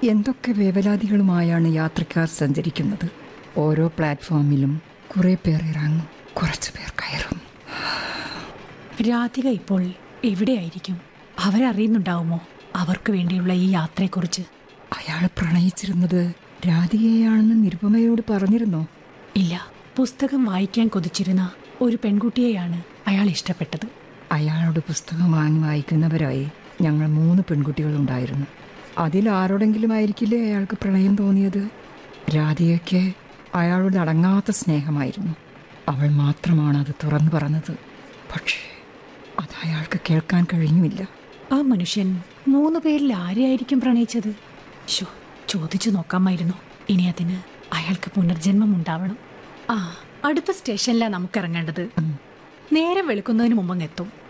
എന്തൊക്കെ വേവലാതികളുമായാണ് യാത്രക്കാർ സഞ്ചരിക്കുന്നത് ഓരോ പ്ലാറ്റ്ഫോമിലും കുറെ പേർ ഇറങ്ങും കുറച്ചു പേർ കയറും രാധിക ഇപ്പോൾ എവിടെയായിരിക്കും അവരറിയുന്നുണ്ടാവുമോ അവർക്ക് വേണ്ടിയുള്ള ഈ യാത്രയെക്കുറിച്ച് അയാൾ പ്രണയിച്ചിരുന്നത് രാധികയെയാണെന്ന് നിരുപമയോട് പറഞ്ഞിരുന്നോ ഇല്ല പുസ്തകം വായിക്കാൻ കൊതിച്ചിരുന്ന ഒരു പെൺകുട്ടിയെയാണ് അയാൾ ഇഷ്ടപ്പെട്ടത് അയാളോട് പുസ്തകം വാങ്ങി വായിക്കുന്നവരായി ഞങ്ങൾ മൂന്ന് പെൺകുട്ടികളുണ്ടായിരുന്നു അതിൽ ആരോടെങ്കിലും ആയിരിക്കില്ലേ അയാൾക്ക് പ്രണയം തോന്നിയത് രാധികയ്ക്ക് അയാളോട് അടങ്ങാത്ത സ്നേഹമായിരുന്നു അവൾ മാത്രമാണ് അത് തുറന്നു പറഞ്ഞത് പക്ഷേ അത് അയാൾക്ക് കേൾക്കാൻ കഴിഞ്ഞുമില്ല ആ മനുഷ്യൻ മൂന്ന് പേരിൽ ആരെയായിരിക്കും പ്രണയിച്ചത് ഷോ ചോദിച്ചു നോക്കാമായിരുന്നു ഇനി അതിന് അയാൾക്ക് പുനർജന്മം ഉണ്ടാവണം ആ അടുത്ത സ്റ്റേഷനിലാണ് നമുക്ക് ഇറങ്ങേണ്ടത് നേരം വെളുക്കുന്നതിന് മുമ്പ് അങ്ങ് എത്തും